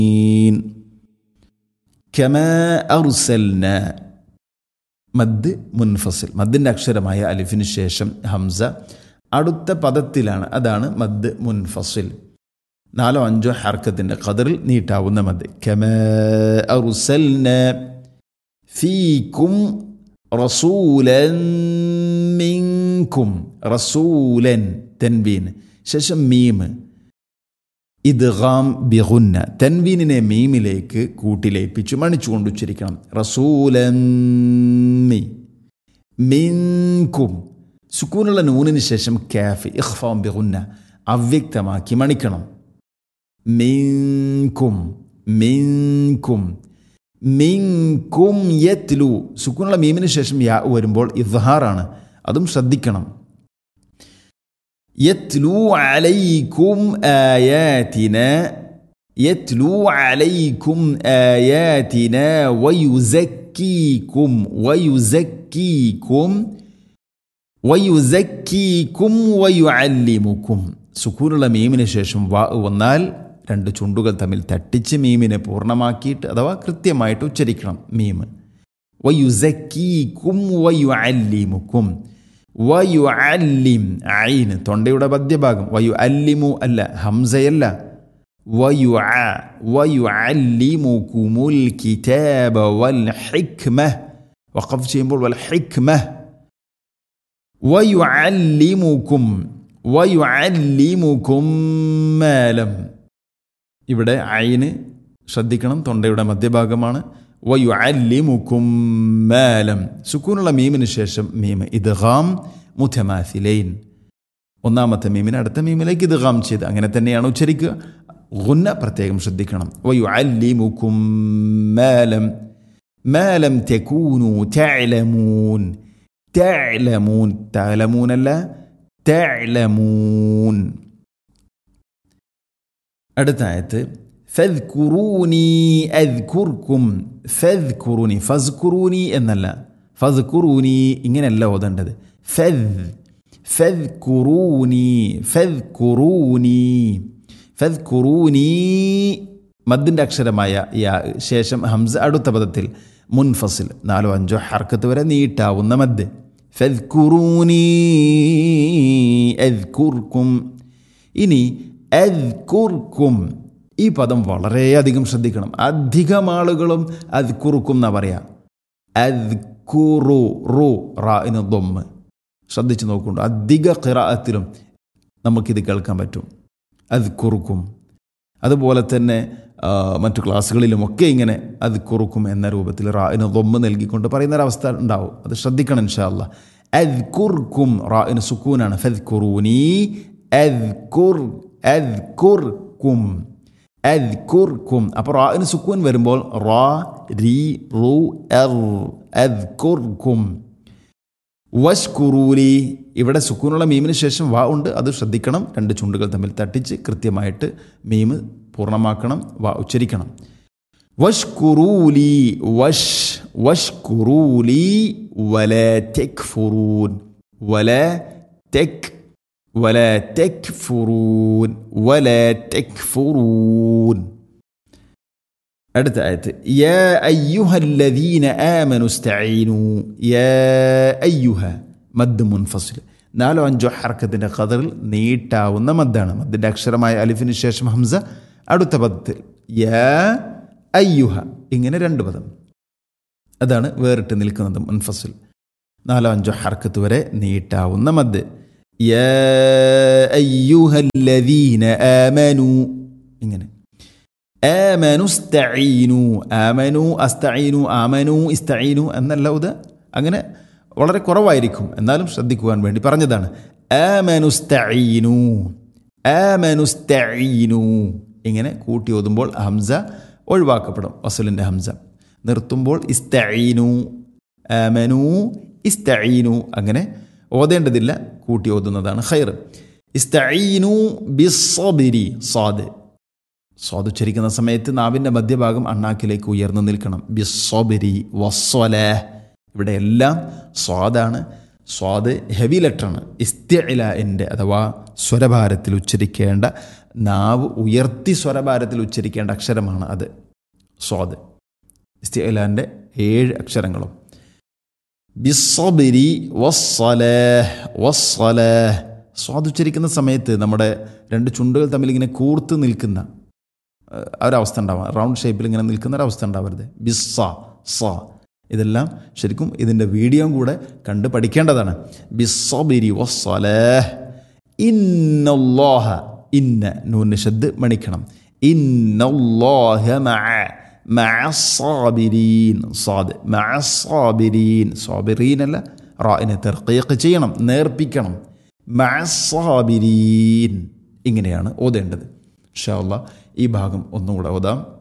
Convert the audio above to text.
كما أرسلنا മദ് മുൻഫസിൽ മദ്ദിൻ്റെ അക്ഷരമായ അലിഫിന് ശേഷം ഹംസ അടുത്ത പദത്തിലാണ് അതാണ് മദ് മുൻഫസിൽ നാലോ അഞ്ചോ ഹർക്കത്തിൻ്റെ ഖദറിൽ നീട്ടാവുന്ന മദ് കമ അറുസൽന ഫീക്കും റസൂലൻ മിൻകും റസൂലൻ തെൻവീൻ ശേഷം മീം ഇദ്ഗാം ബിഗുന്ന തൻവീനിനെ മീമിലേക്ക് കൂട്ടിലേപ്പിച്ചു മണിച്ചുകൊണ്ട് ഉച്ചരിക്കണം റസൂലമ്മി മിൻകും സുക്കൂനുള്ള നൂനിന് ശേഷം കാഫ് ഇഖ്ഫാം ബിഗുന്ന അവ്യക്തമാക്കി മണിക്കണം മിൻകും മിൻകും മിൻകും യത്ലു സുക്കൂനുള്ള മീമിന് ശേഷം യാ വരുമ്പോൾ ഇദ്ഹാറാണ് അതും ശ്രദ്ധിക്കണം يتلو عليكم آياتنا يتلو عليكم آياتنا ويزكيكم ويزكيكم ويزكيكم ويعلمكم സുക്കൂനുള്ള മീമിന് ശേഷം വാ വന്നാൽ രണ്ട് ചുണ്ടുകൾ തമ്മിൽ തട്ടിച്ച് മീമിനെ പൂർണ്ണമാക്കിയിട്ട് അഥവാ കൃത്യമായിട്ട് ഉച്ചരിക്കണം മീം വയുസക്കീക്കും വയു അല്ലിമുക്കും വയു അല്ലിം ഐന് തൊണ്ടയുടെ മധ്യഭാഗം വയു അല്ലിമു അല്ല ഹംസയല്ല വയു വയു അല്ലിമുക്കുമുൽ കിതാബ വൽ ഹിക്മ വഖഫ് ചെയ്യുമ്പോൾ വൽ ഹിക്മ വയു അല്ലിമുക്കും വയു അല്ലിമുക്കും മേലം ഇവിടെ ഐന് ശ്രദ്ധിക്കണം തൊണ്ടയുടെ മധ്യഭാഗമാണ് വയു അല്ലിമുക്കും മേലം സുക്കൂനുള്ള മീമിന് ശേഷം മീം ഇദ്ഗാം മുഥമാസിലൈൻ ഒന്നാമത്തെ മീമിന് അടുത്ത മീമിലേക്ക് ഇദ്ഗാം ചെയ്ത് അങ്ങനെ തന്നെയാണ് ഉച്ചരിക്കുക ഗുന്ന പ്രത്യേകം ശ്രദ്ധിക്കണം വയു അല്ലിമുക്കും മേലം മേലം തെക്കൂനു തഅലമൂൻ തഅലമൂൻ തഅലമൂനല്ല തഅലമൂൻ അടുത്ത ആയത്ത് ഫദ്കുറൂനി അദ്കുർക്കും ഫദ്കുറൂനി ഫസ്കുറൂനി എന്നല്ല ഫദ്കുറൂനി ഇങ്ങനെയല്ല ഓതേണ്ടത് ഫദ് ഫദ്കുറൂനി ഫദ്കുറൂനി ഫദ്കുറൂനി മദ്ദിൻ്റെ അക്ഷരമായ യാ ശേഷം ഹംസ അടുത്ത പദത്തിൽ മുൻഫസിൽ നാലോ അഞ്ചോ ഹർക്കത്ത് വരെ നീട്ടാവുന്ന മദ് ഫദ്കുറൂനി അദ്കുർക്കും ഇനി അദ്കുർക്കും ഈ പദം വളരെയധികം ശ്രദ്ധിക്കണം അധികം ആളുകളും അത് കുറുക്കും എന്നാ പറയാ അത് കുറു റു റാഇന് ദൊമ്മ് ശ്രദ്ധിച്ചു നോക്കുന്നുണ്ട് അധിക ഖിറാഅത്തിലും നമുക്കിത് കേൾക്കാൻ പറ്റും അത് കുറുക്കും അതുപോലെ തന്നെ മറ്റു ക്ലാസ്സുകളിലുമൊക്കെ ഇങ്ങനെ അത് കുറുക്കും എന്ന രൂപത്തിൽ റാഇന് ദൊമ്മ് നൽകിക്കൊണ്ട് പറയുന്ന ഒരവസ്ഥ ഉണ്ടാവും അത് ശ്രദ്ധിക്കണം ഇൻഷാല്ല അത് കുർക്കും റാഇന് സുക്കൂനാണ് ഫദ് കുറൂനി അത് കുർ അത് കുർക്കും അദ്കുർക്കും അപ്പോൾ റാഇന് സുക്കൂൻ വരുമ്പോൾ റാ രി റു എർ അദ്കുർക്കും വഷ്കുറൂലി ഇവിടെ സുക്കൂനുള്ള മീമിന് ശേഷം വാ ഉണ്ട് അത് ശ്രദ്ധിക്കണം രണ്ട് ചുണ്ടുകൾ തമ്മിൽ തട്ടിച്ച് കൃത്യമായിട്ട് മീം പൂർണ്ണമാക്കണം വാ ഉച്ചരിക്കണം വഷ്കുറൂലി വഷ് വഷ്കുറൂലി വല തെക് ഫുറൂൻ വല തെക് ولا تكفرون ولا تكفرون അടുത്ത ആയത്ത് യാ അയ്യുഹല്ലദീന ആമനു സ്തഈനു യാ അയ്യുഹ മദ് മുൻഫസിൽ നാലോ അഞ്ചോ ഹർക്കത്തിൻ്റെ ഖദറിൽ നീട്ടാവുന്ന മദ്ദാണ് മദ്ദിൻ്റെ അക്ഷരമായ അലിഫിന് ശേഷം ഹംസ അടുത്ത പദത്തിൽ യാ അയ്യുഹ ഇങ്ങനെ രണ്ട് പദം അതാണ് വേറിട്ട് നിൽക്കുന്നത് മുൻഫസിൽ നാലോ അഞ്ചോ ഹർക്കത്ത് വരെ നീട്ടാവുന്ന മദ് يا أيها الذين آمنوا ഇങ്ങനെ آمنوا استعينوا آمنوا استعينوا آمنوا استعينوا എന്നല്ല ഇത് അങ്ങനെ വളരെ കുറവായിരിക്കും എന്നാലും ശ്രദ്ധിക്കുവാൻ വേണ്ടി പറഞ്ഞതാണ് آمنوا استعينوا آمنوا استعينوا ഇങ്ങനെ കൂട്ടി ഓതുമ്പോൾ ഹംസ ഒഴിവാക്കപ്പെടും വസലിൻ്റെ ഹംസ നിർത്തുമ്പോൾ ഇസ്തഈനു ആമനു ഇസ്തഈനു അങ്ങനെ ഓതേണ്ടതില്ല കൂട്ടി ഓതുന്നതാണ് ഖൈർ ഇസ്തഈനു ബിസ്സബിരി സ്വാദ് സ്വാദ് ഉച്ചരിക്കുന്ന സമയത്ത് നാവിൻ്റെ മധ്യഭാഗം അണ്ണാക്കിലേക്ക് ഉയർന്നു നിൽക്കണം ബിസ്സബിരി വസ്വല ഇവിടെ എല്ലാം സ്വാദാണ് സ്വാദ് ഹെവി ലെറ്ററാണ് ഇസ്തില എൻ്റെ അഥവാ സ്വരഭാരത്തിൽ ഉച്ചരിക്കേണ്ട നാവ് ഉയർത്തി സ്വരഭാരത്തിൽ ഉച്ചരിക്കേണ്ട അക്ഷരമാണ് അത് സ്വാദ് ഇസ്തിഅലാൻ്റെ ഏഴ് അക്ഷരങ്ങളും ബിസ്സബിരി വസ്സലേഹ് വസ്സലേഹ് സ്വാദ് ഉച്ചരിക്കുന്ന സമയത്ത് നമ്മുടെ രണ്ട് ചുണ്ടുകൾ തമ്മിൽ ഇങ്ങനെ കൂർത്ത് നിൽക്കുന്ന ഏഹ്, ആ ഒരവസ്ഥ ഉണ്ടാവാം റൗണ്ട് ഷേപ്പിൽ ഇങ്ങനെ നിൽക്കുന്ന ഒരവസ്ഥ ഉണ്ടാവരുത് ബിസ്സ സ ഇതെല്ലാം ശരിക്കും ഇതിൻ്റെ വീഡിയോയും കൂടെ കണ്ട് പഠിക്കേണ്ടതാണ് ബിസ്സബിരി വസ്സലേഹ് ഇന്നല്ലാഹ ഇന്ന നൂന് ശബ്ദ് മണിക്കണം ഇന്നല്ലാഹ മഅ മഅ സാബിരീൻ സാദ് മഅ സാബിരീൻ സാബിരീൻ അല്ല റായിനെ തെർക്കീക്ക് ചെയ്യണം നേർപ്പിക്കണം മഅ സാബിരീൻ ഇങ്ങനെയാണ് ഓതേണ്ടത് ഇൻഷാ അല്ലാ ഈ ഭാഗം ഒന്നുകൂടെ ഓതാം